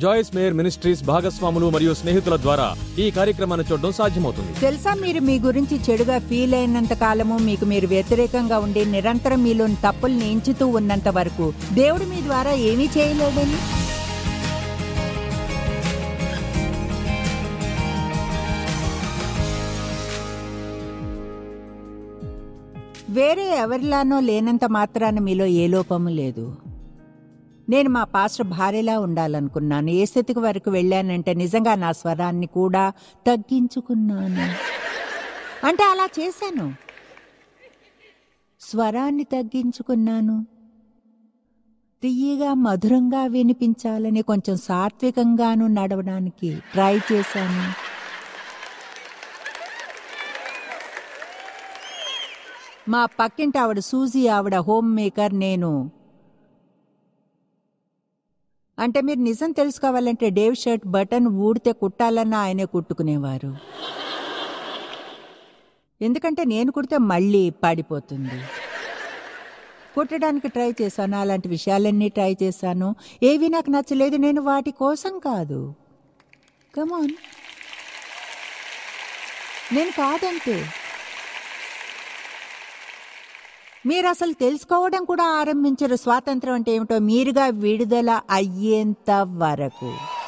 జాయిస్ mayor ministries భాగస్వాములు మరియు స్నేహితుల ద్వారా ఈ కార్యక్రమాన్ని చూడడం సాధ్యమవుతుంది తెలుసా మీరు మీ గురించి చెడుగా ఫీల్ అయినంత కాలము మీకు మీరు వ్యతిరేకంగా ఉండి నిరంతరం మీలోని తప్పుల్ని ఎంచుతూ ఉన్నంత వరకు దేవుడు మీ ద్వారా ఏమీ చేయలేడని వేరే ఎవరిలానో లేనంత మాత్రాన మీలో ఏ లోపము లేదు నేను మా పాస్టర్ భార్యలా ఉండాలనుకున్నాను ఏ స్థితికి వరకు వెళ్ళానంటే నిజంగా నా స్వరాన్ని కూడా తగ్గించుకున్నాను అంటే అలా చేశాను స్వరాన్ని తగ్గించుకున్నాను తీయగా మధురంగా వినిపించాలని కొంచెం సాత్వికంగాను నడవడానికి ట్రై చేశాను మా పక్కింటి ఆవిడ సూజీ ఆవిడ హోమ్ మేకర్ నేను అంటే మీరు నిజం తెలుసుకోవాలంటే డేవ్ షర్ట్ బటన్ ఊడితే కుట్టాలన్నా ఆయనే కుట్టుకునేవారు ఎందుకంటే నేను కుడితే మళ్ళీ పడిపోతుంది కుట్టడానికి ట్రై చేశాను అలాంటి విషయాలన్నీ ట్రై చేశాను ఏవి నాకు నచ్చలేదు నేను వాటి కోసం కాదు కమాన్ నేను కాదంతే మీరు అసలు తెలుసుకోవడం కూడా ఆరంభించరు స్వాతంత్రం అంటే ఏమిటో మీరుగా విడుదల అయ్యేంత వరకు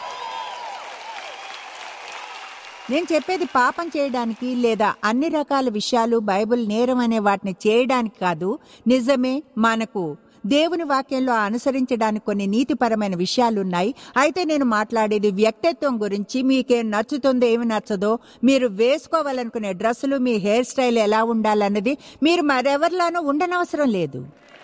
నేను చెప్పేది పాపం చేయడానికి లేదా అన్ని రకాల విషయాలు బైబిల్ నేరం అనే వాటిని చేయడానికి కాదు నిజమే మనకు దేవుని వాక్యంలో అనుసరించడానికి కొన్ని నీతిపరమైన విషయాలున్నాయి అయితే నేను మాట్లాడేది వ్యక్తిత్వం గురించి మీకేం నచ్చుతుందో ఏమి నచ్చదో మీరు వేసుకోవాలనుకునే డ్రెస్సులు మీ హెయిర్ స్టైల్ ఎలా ఉండాలన్నది మీరు మరెవరిలోనూ ఉండనవసరం లేదు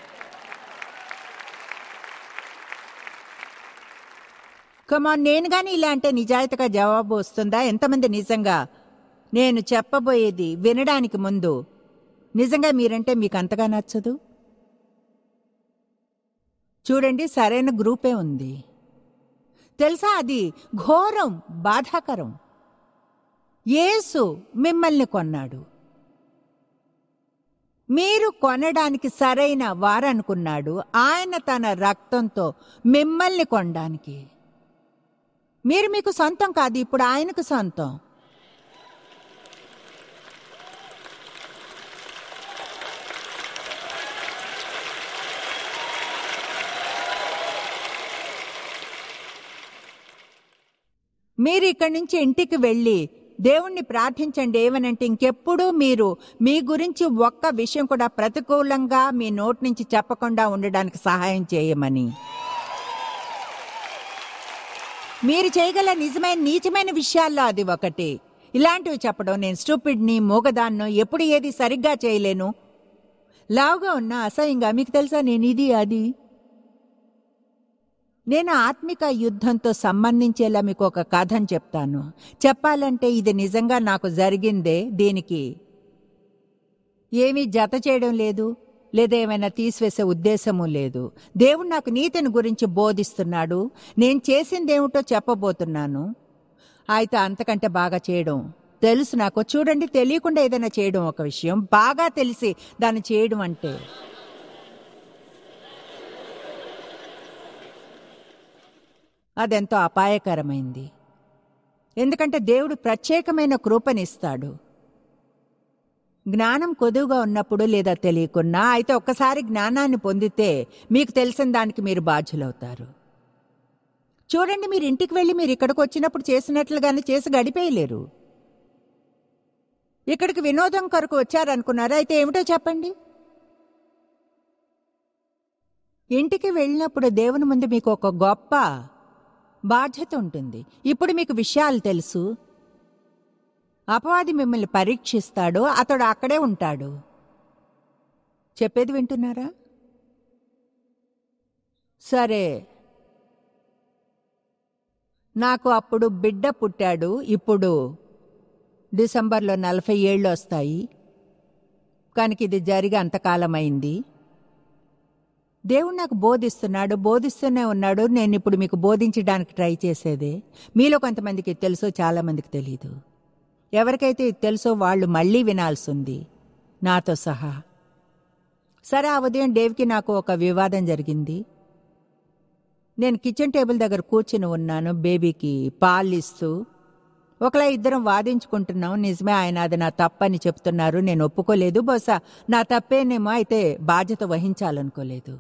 కమాన్ నేను కానీ ఇలా అంటే నిజాయితీగా జవాబు వస్తుందా ఎంతమంది నిజంగా నేను చెప్పబోయేది వినడానికి ముందు నిజంగా మీరంటే మీకు అంతగా నచ్చదు చూడండి సరైన గ్రూపే ఉంది తెలుసా అది ఘోరం బాధాకరం యేసు మిమ్మల్ని కొన్నాడు మీరు కొనడానికి సరైన వారనుకున్నాడు ఆయన తన రక్తంతో మిమ్మల్ని కొనడానికి మీరు మీకు సొంతం కాదు ఇప్పుడు ఆయనకు సొంతం మీరు ఇక్కడి నుంచి ఇంటికి వెళ్ళి దేవుణ్ణి ప్రార్థించండి ఏమనంటే ఇంకెప్పుడు మీరు మీ గురించి ఒక్క విషయం కూడా ప్రతికూలంగా మీ నోటి నుంచి చెప్పకుండా ఉండడానికి సహాయం చేయమని మీరు చేయగల నిజమైన నీచమైన విషయాల్లో అది ఒకటి ఇలాంటివి చెప్పడం నేను స్టూపిడ్ని మూగదాన్నో ఎప్పుడు ఏది సరిగ్గా చేయలేను లావుగా ఉన్న అసహ్యంగా మీకు తెలుసా నేను ఇది అది నేను ఆత్మిక యుద్ధంతో సంబంధించేలా మీకు ఒక కథని చెప్తాను చెప్పాలంటే ఇది నిజంగా నాకు జరిగిందే దీనికి ఏమీ జత చేయడం లేదు లేదా ఏమైనా తీసివేసే ఉద్దేశము లేదు దేవుడు నాకు నీతిని గురించి బోధిస్తున్నాడు నేను చేసిందేమిటో చెప్పబోతున్నాను అయితే అంతకంటే బాగా చేయడం తెలుసు నాకు చూడండి తెలియకుండా ఏదైనా చేయడం ఒక విషయం బాగా తెలిసి దాన్ని చేయడం అంటే అదెంతో అపాయకరమైంది ఎందుకంటే దేవుడు ప్రత్యేకమైన కృపనిస్తాడు జ్ఞానం కొదువుగా ఉన్నప్పుడు లేదా తెలియకున్నా అయితే ఒక్కసారి జ్ఞానాన్ని పొందితే మీకు తెలిసిన దానికి మీరు బాధ్యులవుతారు చూడండి మీరు ఇంటికి వెళ్ళి మీరు ఇక్కడికి వచ్చినప్పుడు చేసినట్లుగానే చేసి గడిపేయలేరు ఇక్కడికి వినోదం కొరకు వచ్చారనుకున్నారా అయితే ఏమిటో చెప్పండి ఇంటికి వెళ్ళినప్పుడు దేవుని ముందు మీకు ఒక గొప్ప బాధ్యత ఉంటుంది ఇప్పుడు మీకు విషయాలు తెలుసు అపవాది మిమ్మల్ని పరీక్షిస్తాడు అతడు అక్కడే ఉంటాడు చెప్పేది వింటున్నారా సరే నాకు అప్పుడు బిడ్డ పుట్టాడు ఇప్పుడు డిసెంబర్లో నలభై ఏళ్ళు వస్తాయి కనుక ఇది జరిగి అంతకాలమైంది దేవుడు నాకు బోధిస్తున్నాడు బోధిస్తూనే ఉన్నాడు నేను ఇప్పుడు మీకు బోధించడానికి ట్రై చేసేదే మీలో కొంతమందికి తెలుసో చాలా మందికి తెలీదు ఎవరికైతే ఇది తెలుసో వాళ్ళు మళ్ళీ వినాల్సి ఉంది నాతో సహా సరే ఆ ఉదయం డేవ్కి నాకు ఒక వివాదం జరిగింది నేను కిచెన్ టేబుల్ దగ్గర కూర్చుని ఉన్నాను బేబీకి పాలిస్తూ ఒకలా ఇద్దరం వాదించుకుంటున్నాం నిజమే ఆయన అది నా తప్పని చెప్తున్నారు నేను ఒప్పుకోలేదు బహుశా నా తప్పేనేమో అయితే బాధ్యత వహించాలనుకోలేదు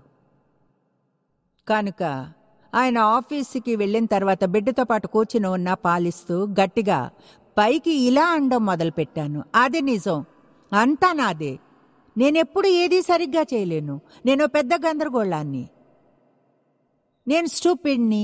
కనుక ఆయన ఆఫీస్కి వెళ్ళిన తర్వాత బిడ్డతో పాటు కూర్చుని ఉన్న పాలిస్తూ గట్టిగా పైకి ఇలా అండం మొదలుపెట్టాను అది నిజం అంతా నాదే నేనెప్పుడు ఏదీ సరిగ్గా చేయలేను నేను పెద్ద గందరగోళాన్ని నేను స్టూపిడ్ని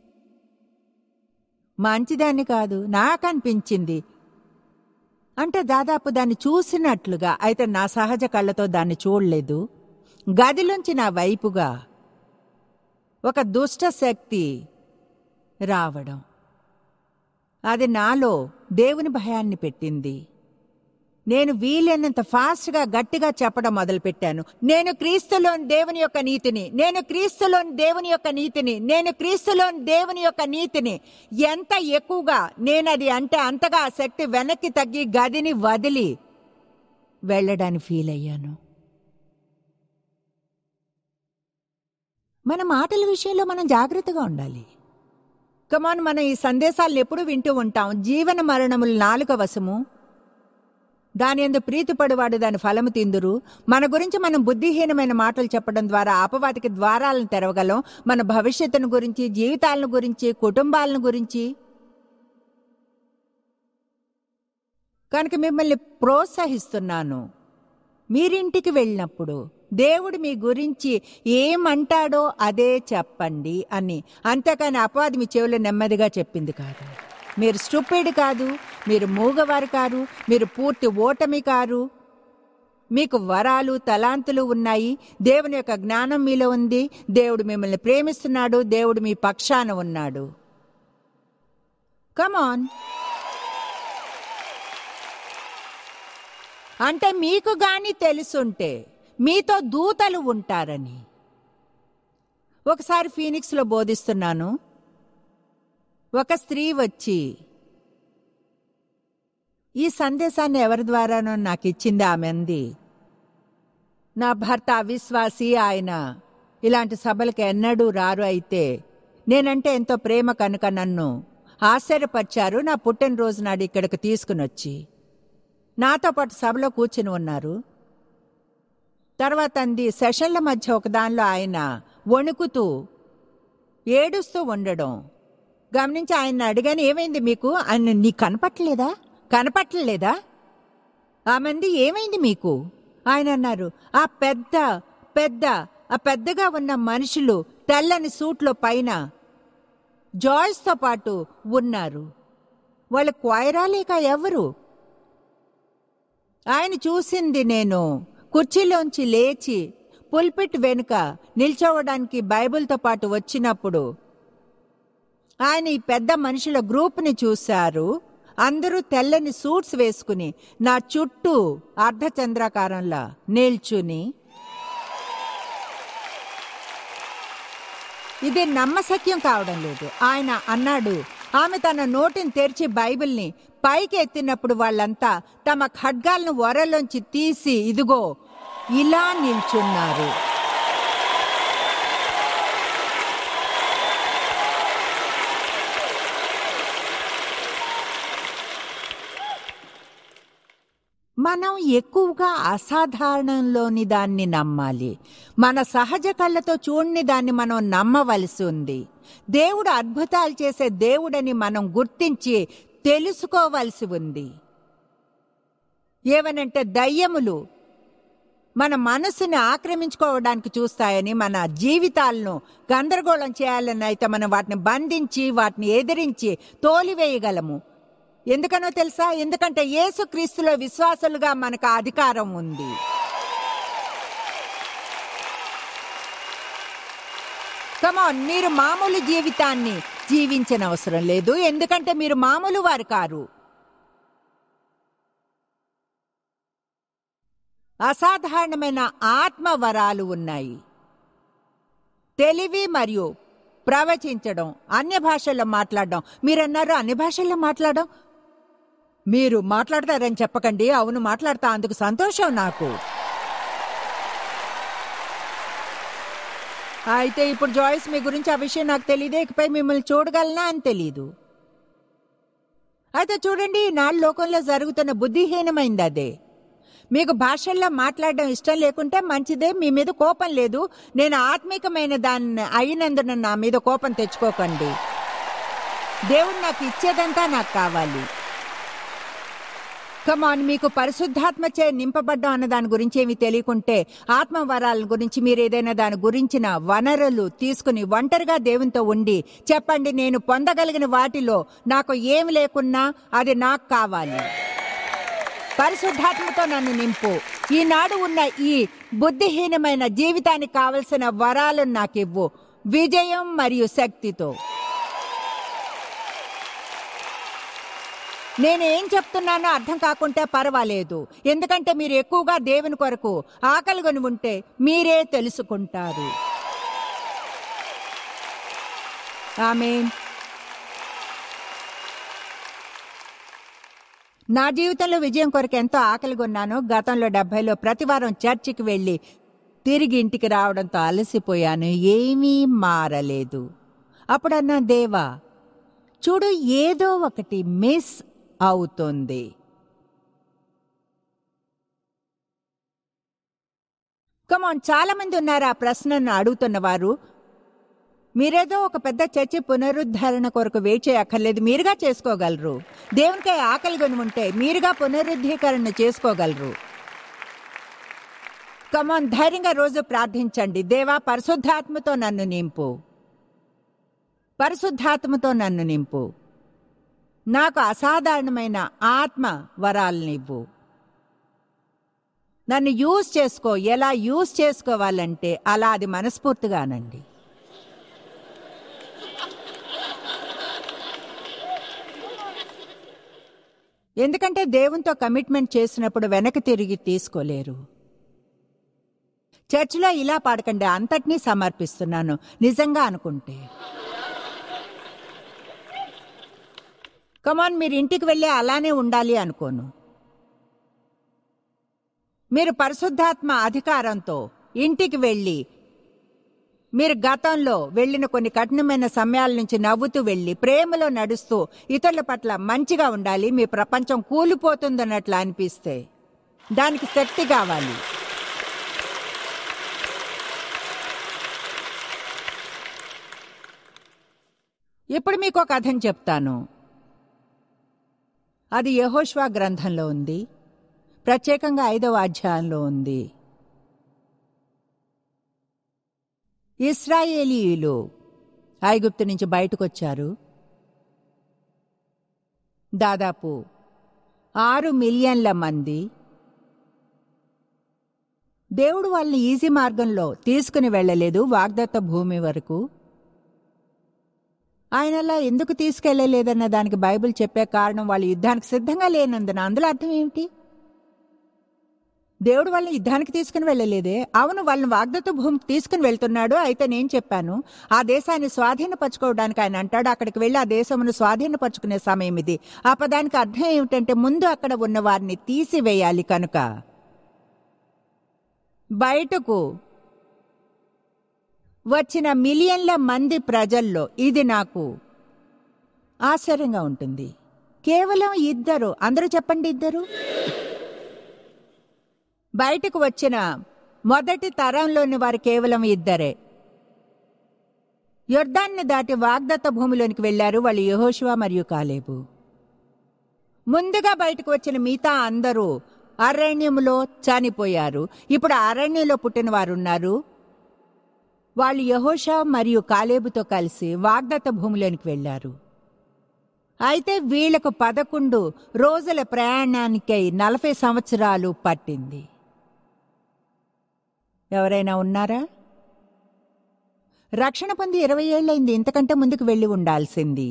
మంచిదాన్ని కాదు నాకు అనిపించింది అంటే దాదాపు దాన్ని చూసినట్లుగా అయితే నా సహజ కళ్ళతో దాన్ని చూడలేదు గదిలోంచి నా వైపుగా ఒక దుష్ట శక్తి రావడం అది నాలో దేవుని భయాన్ని పెట్టింది నేను వీలైనంత ఫాస్ట్గా గట్టిగా చెప్పడం మొదలుపెట్టాను నేను క్రీస్తులోని దేవుని యొక్క నీతిని నేను క్రీస్తులోని దేవుని యొక్క నీతిని నేను క్రీస్తులోని దేవుని యొక్క నీతిని ఎంత ఎక్కువగా నేను అది అంటే అంతగా ఆ శక్తి వెనక్కి తగ్గి గదిని వదిలి వెళ్ళడానికి ఫీల్ అయ్యాను మన మాటల విషయంలో మనం జాగ్రత్తగా ఉండాలి కమాన్ మనం ఈ సందేశాలను ఎప్పుడు వింటూ ఉంటాం జీవన మరణములు నాలుక వశము దాని ఎందు ప్రీతిపడివాడు దాని ఫలము తిందురు మన గురించి మనం బుద్ధిహీనమైన మాటలు చెప్పడం ద్వారా అపవాదికి ద్వారాలను తెరవగలం మన భవిష్యత్తును గురించి జీవితాలను గురించి కుటుంబాలను గురించి కనుక మిమ్మల్ని ప్రోత్సహిస్తున్నాను మీరింటికి వెళ్ళినప్పుడు దేవుడు మీ గురించి ఏమంటాడో అదే చెప్పండి అని అంతేకాని అపవాది మీ చెవులు నెమ్మదిగా చెప్పింది కాదు మీరు స్టూపిడ్ కాదు మీరు మూగవారు కారు మీరు పూర్తి ఓటమి కారు మీకు వరాలు తలాంతులు ఉన్నాయి దేవుని యొక్క జ్ఞానం మీలో ఉంది దేవుడు మిమ్మల్ని ప్రేమిస్తున్నాడు దేవుడు మీ పక్షాన ఉన్నాడు కమాన్ అంటే మీకు గాని తెలుసుంటే మీతో దూతలు ఉంటారని ఒకసారి ఫీనిక్స్లో బోధిస్తున్నాను ఒక స్త్రీ వచ్చి ఈ సందేశాన్ని ఎవరి ద్వారానో నాకు ఇచ్చింది ఆమె అంది నా భర్త అవిశ్వాసి ఆయన ఇలాంటి సభలకు ఎన్నడూ రారు అయితే నేనంటే ఎంతో ప్రేమ కనుక నన్ను ఆశ్చర్యపరిచారు నా పుట్టినరోజు నాడు ఇక్కడికి తీసుకుని వచ్చి నాతో పాటు సభలో కూర్చుని ఉన్నారు తర్వాత అంది సెషన్ల మధ్య ఒకదానిలో ఆయన వణుకుతూ ఏడుస్తూ ఉండడం గమనించి ఆయన అడిగాను ఏమైంది మీకు ఆయన నీ కనపట్టలేదా కనపట్టలేదా ఆమెంది ఏమైంది మీకు ఆయన అన్నారు ఆ పెద్ద పెద్ద ఆ పెద్దగా ఉన్న మనుషులు తెల్లని సూట్లో పైన జాయ్స్తో పాటు ఉన్నారు వాళ్ళ క్వైరా లేక ఎవరు ఆయన చూసింది నేను కుర్చీలోంచి లేచి పుల్పిట్ వెనుక నిల్చోవడానికి బైబిల్తో పాటు వచ్చినప్పుడు ఆయన ఈ పెద్ద మనుషుల గ్రూప్ని చూశారు అందరూ తెల్లని సూట్స్ వేసుకుని నా చుట్టూ అర్ధచంద్రాకారంలా నిల్చుని ఇది నమ్మశక్యం కావడం లేదు ఆయన అన్నాడు ఆమె తన నోటిని తెరిచి బైబిల్ని పైకి ఎత్తినప్పుడు వాళ్ళంతా తమ ఖడ్గాలను వరలోంచి తీసి ఇదిగో ఇలా నిల్చున్నారు మనం ఎక్కువగా అసాధారణంలోని దాన్ని నమ్మాలి మన సహజ కళ్ళతో చూడని దాన్ని మనం నమ్మవలసి ఉంది దేవుడు అద్భుతాలు చేసే దేవుడని మనం గుర్తించి తెలుసుకోవలసి ఉంది ఏవనంటే దయ్యములు మన మనసుని ఆక్రమించుకోవడానికి చూస్తాయని మన జీవితాలను గందరగోళం చేయాలని అయితే మనం వాటిని బంధించి వాటిని ఎదిరించి తోలివేయగలము ఎందుకనో తెలుసా ఎందుకంటే యేసుక్రీస్తులో విశ్వాసులుగా మనకు ఆ అధికారం ఉంది కమాన్ మీరు మామూలు జీవితాన్ని జీవించిన అవసరం లేదు ఎందుకంటే మీరు మామూలు వారు కారు అసాధారణమైన ఆత్మ వరాలు ఉన్నాయి తెలివి మరియు ప్రవచించడం అన్య భాషల్లో మాట్లాడడం మీరన్నారు అన్ని భాషల్లో మాట్లాడడం మీరు మాట్లాడతారని చెప్పకండి అవును మాట్లాడతా అందుకు సంతోషం నాకు అయితే ఇప్పుడు జాయిస్ మీ గురించి ఆ విషయం నాకు తెలియదు ఇకపై మిమ్మల్ని చూడగలనా అని తెలీదు అయితే చూడండి ఈనాడు లోకంలో జరుగుతున్న బుద్ధిహీనమైంది అదే మీకు భాషల్లో మాట్లాడడం ఇష్టం లేకుంటే మంచిదే మీ మీద కోపం లేదు నేను ఆత్మీకమైన దాన్ని అయినందున నా మీద కోపం తెచ్చుకోకండి దేవుడు నాకు ఇచ్చేదంతా నాకు కావాలి కమాన్ మీకు పరిశుద్ధాత్మ చే నింపబడ్డం అన్న దాని గురించి ఏమి తెలియకుంటే ఆత్మ వరాల గురించి మీరు ఏదైనా దాని గురించిన వనరులు తీసుకుని ఒంటరిగా దేవునితో ఉండి చెప్పండి నేను పొందగలిగిన వాటిలో నాకు ఏమి లేకున్నా అది నాకు కావాలి పరిశుద్ధాత్మతో నన్ను నింపు ఈనాడు ఉన్న ఈ బుద్ధిహీనమైన జీవితానికి కావలసిన వరాలను నాకివ్వు విజయం మరియు శక్తితో నేను ఏం చెప్తున్నానో అర్థం కాకుంటే పర్వాలేదు ఎందుకంటే మీరు ఎక్కువగా దేవుని కొరకు ఆకలిగొని ఉంటే మీరే తెలుసుకుంటారు ఆమెన్ నా జీవితంలో విజయం కొరకు ఎంతో ఆకలిగొన్నాను గతంలో డెబ్బైలో ప్రతివారం చర్చికి వెళ్ళి తిరిగి ఇంటికి రావడంతో అలసిపోయాను ఏమీ మారలేదు అప్పుడన్నా దేవా చూడు ఏదో ఒకటి మిస్ అవుతుంది కమాన్ చాలా మంది ఉన్నారు ఆ ప్రశ్నను అడుగుతున్న వారు మీరేదో ఒక పెద్ద చర్చి పునరుద్ధరణ కొరకు వెయిట్ చేయక్కర్లేదు మీరుగా చేసుకోగలరు దేవునికై ఆకలి కొని ఉంటే మీరుగా పునరుద్ధీకరణ చేసుకోగలరు కమాన్ ధైర్యంగా రోజు ప్రార్థించండి దేవా పరిశుద్ధాత్మతో నన్ను నింపు పరిశుద్ధాత్మతో నన్ను నింపు నాకు అసాధారణమైన ఆత్మ వరాలనివ్వు నన్ను యూజ్ చేసుకో ఎలా యూజ్ చేసుకోవాలంటే అలా అది మనస్ఫూర్తిగానండి ఎందుకంటే దేవునితో కమిట్మెంట్ చేసినప్పుడు వెనక్కి తిరిగి తీసుకోలేరు చర్చిలో ఇలా పాడకండి అంతటినీ సమర్పిస్తున్నాను నిజంగా అనుకుంటే కమాన్ మీరు ఇంటికి వెళ్ళి అలానే ఉండాలి అనుకోను మీరు పరిశుద్ధాత్మ అధికారంతో ఇంటికి వెళ్ళి మీరు గతంలో వెళ్ళిన కొన్ని కఠినమైన సమయాల నుంచి నవ్వుతూ వెళ్ళి ప్రేమలో నడుస్తూ ఇతరుల పట్ల మంచిగా ఉండాలి మీ ప్రపంచం కూలిపోతుందన్నట్లు అనిపిస్తే దానికి శక్తి కావాలి ఇప్పుడు మీకు ఒక కథను చెప్తాను అది యహోష్వా గ్రంథంలో ఉంది ప్రత్యేకంగా ఐదవ అధ్యాయంలో ఉంది ఇస్రాయేలీయులు ఐగుప్తు నుంచి బయటకు వచ్చారు దాదాపు ఆరు మిలియన్ల మంది దేవుడు వాళ్ళని ఈజీ మార్గంలో తీసుకుని వెళ్ళలేదు వాగ్దత్త భూమి వరకు ఆయనలా ఎందుకు తీసుకెళ్లలేదన్న దానికి బైబిల్ చెప్పే కారణం వాళ్ళు యుద్ధానికి సిద్ధంగా లేనందున అందులో అర్థం ఏమిటి దేవుడు వాళ్ళని యుద్ధానికి తీసుకుని వెళ్ళలేదే అవును వాళ్ళని వాగ్దత్త భూమికి తీసుకుని వెళ్తున్నాడు అయితే నేను చెప్పాను ఆ దేశాన్ని స్వాధీనపరచుకోవడానికి ఆయన అంటాడు అక్కడికి వెళ్ళి ఆ దేశమును స్వాధీనపరచుకునే సమయం ఇది ఆ పదానికి అర్థం ఏమిటంటే ముందు అక్కడ ఉన్న వారిని తీసివేయాలి కనుక బయటకు వచ్చిన మిలియన్ల మంది ప్రజల్లో ఇది నాకు ఆశ్చర్యంగా ఉంటుంది కేవలం ఇద్దరు అందరూ చెప్పండి ఇద్దరు బయటకు వచ్చిన మొదటి తరంలోని వారు కేవలం ఇద్దరే యొర్దాన్ని దాటి వాగ్దత్త భూమిలోనికి వెళ్లారు వాళ్ళు యహోశివ మరియు కాలేబు ముందుగా బయటకు వచ్చిన మిగతా అందరూ అరణ్యములో చనిపోయారు ఇప్పుడు అరణ్యంలో పుట్టిన వారు ఉన్నారు వాళ్ళు యహోష మరియు కాలేబుతో కలిసి వాగ్దత్త భూమిలోనికి వెళ్లారు అయితే వీళ్లకు పదకొండు రోజుల ప్రయాణానికై నలభై సంవత్సరాలు పట్టింది ఎవరైనా ఉన్నారా రక్షణ పొంది ఇరవై ఏళ్ళైంది ఇంతకంటే ముందుకు వెళ్ళి ఉండాల్సింది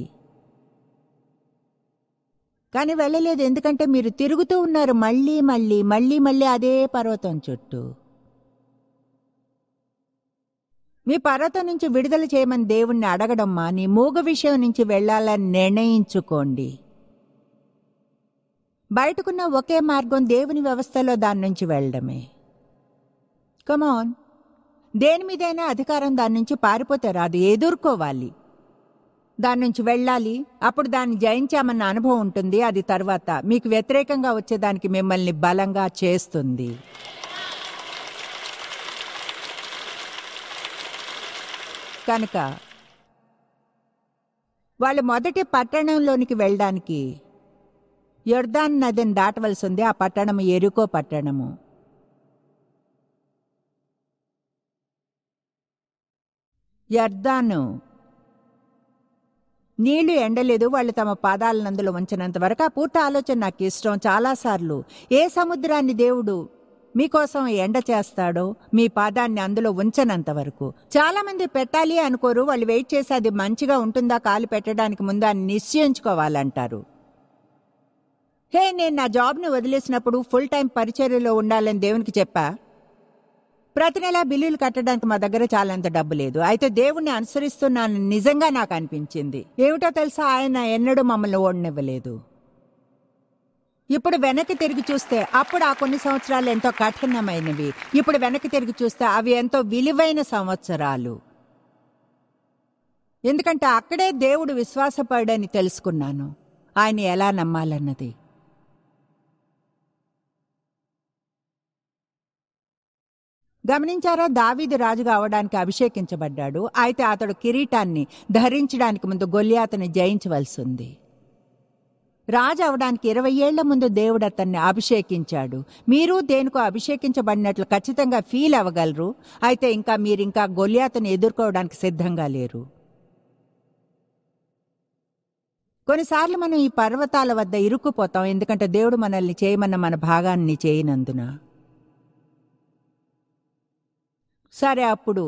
కానీ వెళ్ళలేదు ఎందుకంటే మీరు తిరుగుతూ ఉన్నారు మళ్ళీ మళ్ళీ మళ్ళీ మళ్ళీ అదే పర్వతం చుట్టూ మీ పర్వతం నుంచి విడుదల చేయమని దేవుణ్ణి అడగడం మాని మూగ విషయం నుంచి వెళ్లాలని నిర్ణయించుకోండి బయటకున్న ఒకే మార్గం దేవుని వ్యవస్థలో దాని నుంచి వెళ్ళడమే కమాన్ దేని మీదైనా అధికారం దాని నుంచి పారిపోతే రాదు ఎదుర్కోవాలి దాని నుంచి వెళ్ళాలి అప్పుడు దాన్ని జయించామన్న అనుభవం ఉంటుంది అది తర్వాత మీకు వ్యతిరేకంగా వచ్చేదానికి మిమ్మల్ని బలంగా చేస్తుంది కనుక వాళ్ళు మొదటి పట్టణంలోనికి వెళ్ళడానికి యొర్దాన్ నదిని దాటవలసి ఉంది ఆ పట్టణము ఎరుకో పట్టణము యర్దాను నీళ్లు ఎండలేదు వాళ్ళు తమ పాదాలను అందులో ఉంచినంత వరకు ఆ పూర్తి ఆలోచన నాకు ఇష్టం చాలాసార్లు ఏ సముద్రాన్ని దేవుడు మీకోసం ఎండ చేస్తాడో మీ పాదాన్ని అందులో ఉంచనంత వరకు చాలా మంది పెట్టాలి అనుకోరు వాళ్ళు వెయిట్ చేసి అది మంచిగా ఉంటుందా కాలు పెట్టడానికి ముందు అని నిశ్చయించుకోవాలంటారు హే నేను నా జాబ్ని వదిలేసినప్పుడు ఫుల్ టైం పరిచర్యలో ఉండాలని దేవునికి చెప్పా ప్రతి నెల బిల్లులు కట్టడానికి మా దగ్గర చాలంత డబ్బు లేదు అయితే దేవుణ్ణి అనుసరిస్తున్నాను నిజంగా నాకు అనిపించింది ఏమిటో తెలుసా ఆయన ఎన్నడూ మమ్మల్ని ఓడనివ్వలేదు ఇప్పుడు వెనక్కి తిరిగి చూస్తే అప్పుడు ఆ కొన్ని సంవత్సరాలు ఎంతో కఠినమైనవి ఇప్పుడు వెనక్కి తిరిగి చూస్తే అవి ఎంతో విలువైన సంవత్సరాలు ఎందుకంటే అక్కడే దేవుడు విశ్వాసపడని తెలుసుకున్నాను ఆయన ఎలా నమ్మాలన్నది గమనించారా దావీదు రాజుగా అవడానికి అభిషేకించబడ్డాడు అయితే అతడు కిరీటాన్ని ధరించడానికి ముందు గొల్యాతను జయించవలసి ఉంది రాజు అవడానికి ఇరవై ఏళ్ల ముందు దేవుడు అతన్ని అభిషేకించాడు మీరు దేనికో అభిషేకించబడినట్లు ఖచ్చితంగా ఫీల్ అవ్వగలరు అయితే ఇంకా మీరింకా గొల్యాతను ఎదుర్కోవడానికి సిద్ధంగా లేరు కొన్నిసార్లు మనం ఈ పర్వతాల వద్ద ఇరుక్కుపోతాం ఎందుకంటే దేవుడు మనల్ని చేయమన్న మన భాగాన్ని చేయనందున సరే అప్పుడు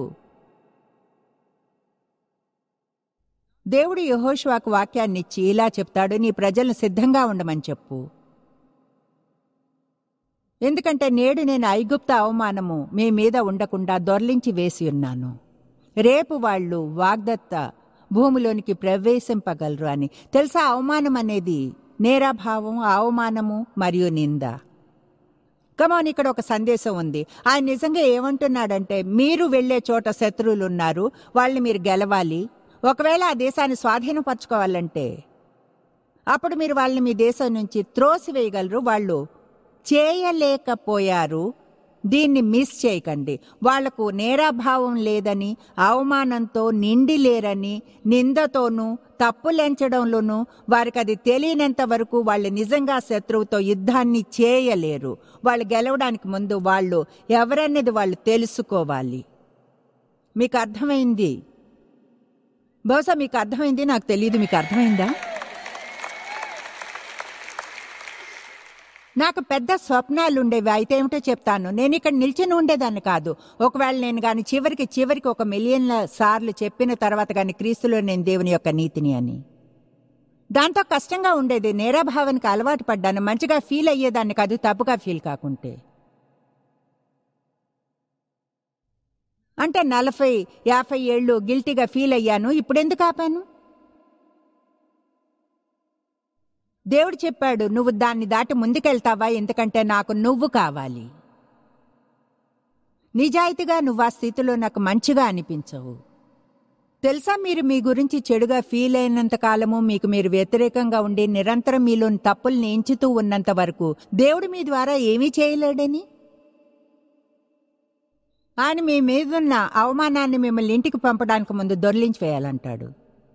దేవుడు యహోషువాకు వాక్యాన్ని ఇచ్చి ఇలా చెప్తాడు నీ ప్రజలను సిద్ధంగా ఉండమని చెప్పు ఎందుకంటే నేడు నేను ఐగుప్త అవమానము మీ మీద ఉండకుండా దొర్లించి వేసి ఉన్నాను రేపు వాళ్ళు వాగ్దత్త భూమిలోనికి ప్రవేశింపగలరు అని తెలుసా అవమానం అనేది నేరాభావం అవమానము మరియు నింద కమాన్ ఇక్కడ ఒక సందేశం ఉంది ఆయన నిజంగా ఏమంటున్నాడంటే మీరు వెళ్లే చోట శత్రువులు ఉన్నారు వాళ్ళని మీరు గెలవాలి ఒకవేళ ఆ దేశాన్ని స్వాధీనపరచుకోవాలంటే అప్పుడు మీరు వాళ్ళని మీ దేశం నుంచి త్రోసివేయగలరు వాళ్ళు చేయలేకపోయారు దీన్ని మిస్ చేయకండి వాళ్లకు నేరాభావం లేదని అవమానంతో నిండి లేరని నిందతోనూ తప్పులెంచడంలోనూ వారికి అది తెలియనంత వరకు వాళ్ళు నిజంగా శత్రువుతో యుద్ధాన్ని చేయలేరు వాళ్ళు గెలవడానికి ముందు వాళ్ళు ఎవరన్నది వాళ్ళు తెలుసుకోవాలి మీకు అర్థమైంది బహుశా మీకు అర్థమైంది నాకు తెలియదు మీకు అర్థమైందా నాకు పెద్ద స్వప్నాలు ఉండేవి అయితే ఏమిటో చెప్తాను నేను ఇక్కడ నిల్చుని ఉండేదాన్ని కాదు ఒకవేళ నేను కానీ చివరికి చివరికి ఒక మిలియన్ల సార్లు చెప్పిన తర్వాత కానీ క్రీస్తులో నేను దేవుని యొక్క నీతిని అని దాంతో కష్టంగా ఉండేది నేరాభావానికి అలవాటు పడ్డాను మంచిగా ఫీల్ అయ్యేదాన్ని కాదు తప్పుగా ఫీల్ కాకుంటే అంటే నలభై యాభై ఏళ్ళు గిల్టీగా ఫీల్ అయ్యాను ఇప్పుడెందుకు ఆపాను దేవుడు చెప్పాడు నువ్వు దాన్ని దాటి ముందుకెళ్తావా ఎందుకంటే నాకు నువ్వు కావాలి నిజాయితీగా నువ్వు ఆ స్థితిలో నాకు మంచిగా అనిపించవు తెలుసా మీరు మీ గురించి చెడుగా ఫీల్ అయినంత కాలము మీకు మీరు వ్యతిరేకంగా ఉండి నిరంతరం మీలోని తప్పుల్ని ఎంచుతూ ఉన్నంత వరకు దేవుడు మీ ద్వారా ఏమీ చేయలేడని ఆయన మీ మీదున్న అవమానాన్ని మిమ్మల్ని ఇంటికి పంపడానికి ముందు దొర్లించి వేయాలంటాడు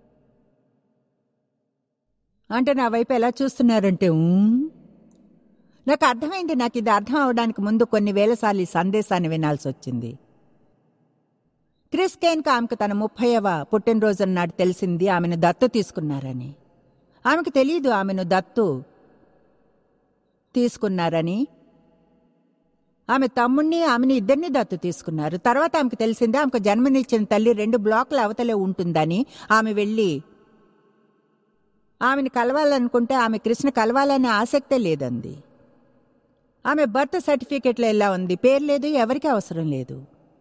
అంటే నా వైపు ఎలా చూస్తున్నారంటే "ఊ?" నాకు అర్థమైంది నాకు ఇది అర్థం అవడానికి ముందు కొన్ని వేల సార్లు ఈ సందేశాన్ని వినాల్సి వచ్చింది క్రిస్ కేన్కి ఆమెకు తన ముప్పైవ పుట్టినరోజు నాడు తెలిసింది ఆమెను దత్తు తీసుకున్నారని ఆమెకు తెలియదు ఆమెను దత్తు తీసుకున్నారని ఆమె తమ్ముణ్ణి ఆమెని ఇద్దరిని దత్తు తీసుకున్నారు తర్వాత ఆమెకు తెలిసిందే ఆమెకు జన్మనిచ్చిన తల్లి రెండు బ్లాకుల అవతలే ఉంటుందని ఆమె వెళ్ళి ఆమెను కలవాలనుకుంటే ఆమె కృష్ణ కలవాలనే ఆసక్తే లేదంది ఆమె బర్త్ సర్టిఫికెట్లో ఎలా ఉంది పేరు లేదు ఎవరికీ అవసరం లేదు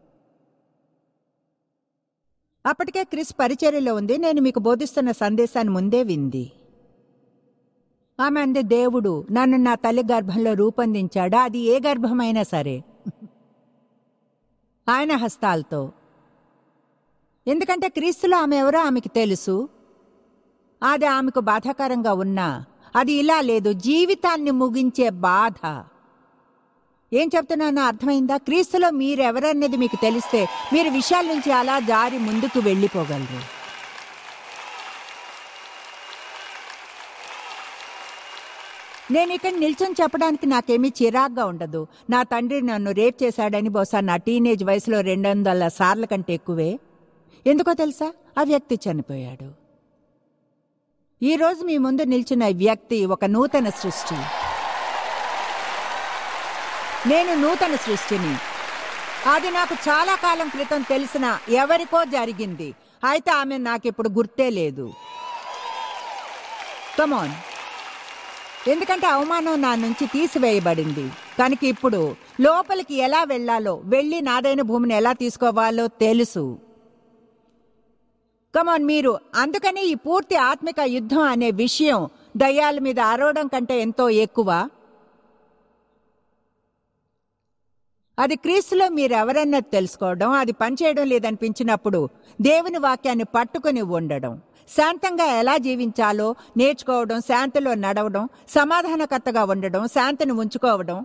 అప్పటికే క్రిస్ పరిచర్యలో ఉంది నేను మీకు బోధిస్తున్న సందేశాన్ని ముందే వింది ఆమె అంది దేవుడు నన్ను నా తల్లి గర్భంలో రూపొందించాడా అది ఏ గర్భమైనా సరే ఆయన హస్తాలతో ఎందుకంటే క్రీస్తులో ఆమె ఎవరో ఆమెకి తెలుసు అది ఆమెకు బాధాకరంగా ఉన్నా అది ఇలా లేదు జీవితాన్ని ముగించే బాధ ఏం చెప్తున్నానో అర్థమైందా క్రీస్తులో మీరెవరన్నది మీకు తెలిస్తే మీరు విషయాల నుంచి అలా జారి ముందుకు వెళ్ళిపోగలరు నేను ఇక్కడ నిల్చొని చెప్పడానికి నాకేమీ చిరాగ్గా ఉండదు నా తండ్రి నన్ను రేప్ చేశాడని బహుశా నా టీనేజ్ వయసులో రెండు వందల సార్ల కంటే ఎక్కువే ఎందుకో తెలుసా ఆ వ్యక్తి చనిపోయాడు ఈ రోజు మీ ముందు నిల్చున్న ఈ వ్యక్తి ఒక నూతన సృష్టి నేను నూతన సృష్టిని అది నాకు చాలా కాలం క్రితం తెలిసిన ఎవరికో జరిగింది అయితే ఆమె నాకిప్పుడు గుర్తే లేదు కమాన్ ఎందుకంటే అవమానం నా నుంచి తీసివేయబడింది కనుక ఇప్పుడు లోపలికి ఎలా వెళ్ళాలో వెళ్ళి నాదైన భూమిని ఎలా తీసుకోవాలో తెలుసు కమాన్ మీరు అందుకని ఈ పూర్తి ఆత్మిక యుద్ధం అనే విషయం దయ్యాల మీద అరవడం కంటే ఎంతో ఎక్కువ అది క్రీస్తులో మీరు ఎవరన్నది తెలుసుకోవడం అది పనిచేయడం లేదనిపించినప్పుడు దేవుని వాక్యాన్ని పట్టుకుని ఉండడం శాంతంగా ఎలా జీవించాలో నేర్చుకోవడం శాంతిలో నడవడం సమాధానకర్తగా ఉండడం శాంతిని ఉంచుకోవడం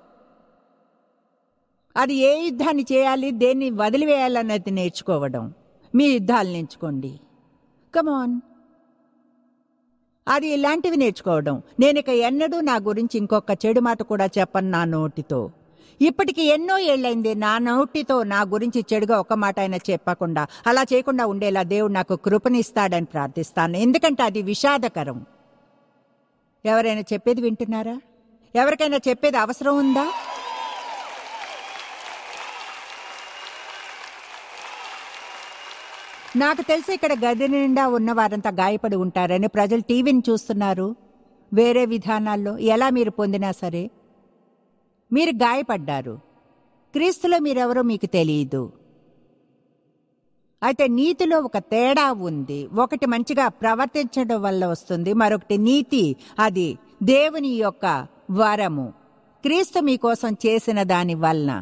అది ఏ యుద్ధాన్ని చేయాలి దేన్ని వదిలివేయాలన్నది నేర్చుకోవడం మీ యుద్ధాలు నేర్చుకోండి కమాన్ అది ఇలాంటివి నేర్చుకోవడం నేను ఇక ఎన్నడూ నా గురించి ఇంకొక చెడు మాట కూడా చెప్పను నా నోటితో ఇప్పటికి ఎన్నో ఏళ్ళైంది నా నోటితో నా గురించి చెడుగా ఒక మాట అయినా చెప్పకుండా అలా చేయకుండా ఉండేలా దేవుడు నాకు కృపనిస్తాడని ప్రార్థిస్తాను ఎందుకంటే అది విషాదకరం ఎవరైనా చెప్పేది వింటున్నారా ఎవరికైనా చెప్పేది అవసరం ఉందా నాకు తెలిసి ఇక్కడ గది నిండా ఉన్న వారంతా గాయపడి ఉంటారని ప్రజలు టీవీని చూస్తున్నారు వేరే విధానాల్లో ఎలా మీరు పొందినా సరే మీరు గాయపడ్డారు క్రీస్తులో మీరెవరో మీకు తెలియదు అయితే నీతిలో ఒక తేడా ఉంది ఒకటి మంచిగా ప్రవర్తించడం వల్ల వస్తుంది మరొకటి నీతి అది దేవుని యొక్క వరము క్రీస్తు మీకోసం చేసిన దాని వలన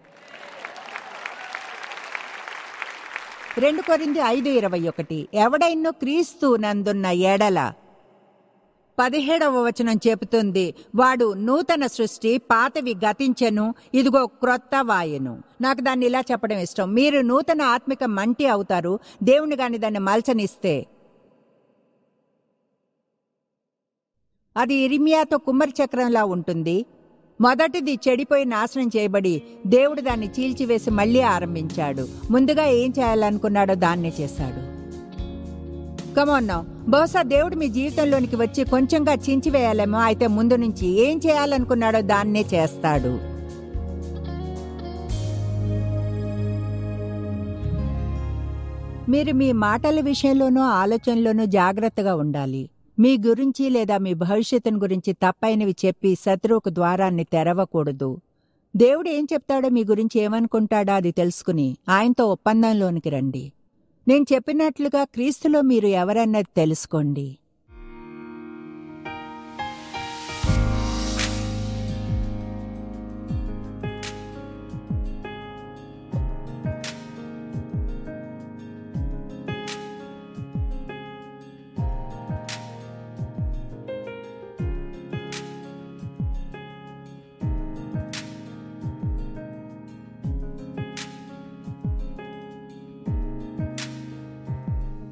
రెండు కొరింది ఐదు ఇరవై ఒకటి ఎవడైనో క్రీస్తు నందున్న ఎడల పదిహేడవ వచనం చెబుతుంది వాడు నూతన సృష్టి పాతవి గతించెను ఇదిగో క్రొత్త వాయను నాకు దాన్ని ఇలా చెప్పడం ఇష్టం మీరు నూతన ఆత్మిక మంటి అవుతారు దేవుని గాని దాన్ని మలచనిస్తే అది ఇరిమియాతో కుమ్మరి చక్రంలా ఉంటుంది మొదటిది చెడిపోయి నాశనం చేయబడి దేవుడు దాన్ని చీల్చివేసి మళ్ళీ ఆరంభించాడు ముందుగా ఏం చేయాలనుకున్నాడో దాన్నే చేశాడు కమోన్నా బహుశా దేవుడు మీ జీవితంలోనికి వచ్చి కొంచెంగా చించివేయాలేమో అయితే ముందు నుంచి ఏం చేయాలనుకున్నాడో దాన్నే చేస్తాడు మీరు మీ మాటల విషయంలోనూ ఆలోచనలోనూ జాగ్రత్తగా ఉండాలి మీ గురించి లేదా మీ భవిష్యత్తును గురించి తప్పైనవి చెప్పి శత్రువుకు ద్వారాన్ని తెరవకూడదు దేవుడు ఏం చెప్తాడో మీ గురించి ఏమనుకుంటాడో అది తెలుసుకుని ఆయనతో ఒప్పందంలోనికి రండి నేను చెప్పినట్లుగా క్రీస్తులో మీరు ఎవరన్నది తెలుసుకోండి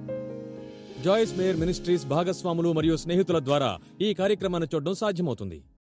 జాయిస్ మేయర్ మినిస్ట్రీస్ భాగస్వాములు మరియు స్నేహితుల ద్వారా ఈ కార్యక్రమాన్ని చూడడం సాధ్యమవుతుంది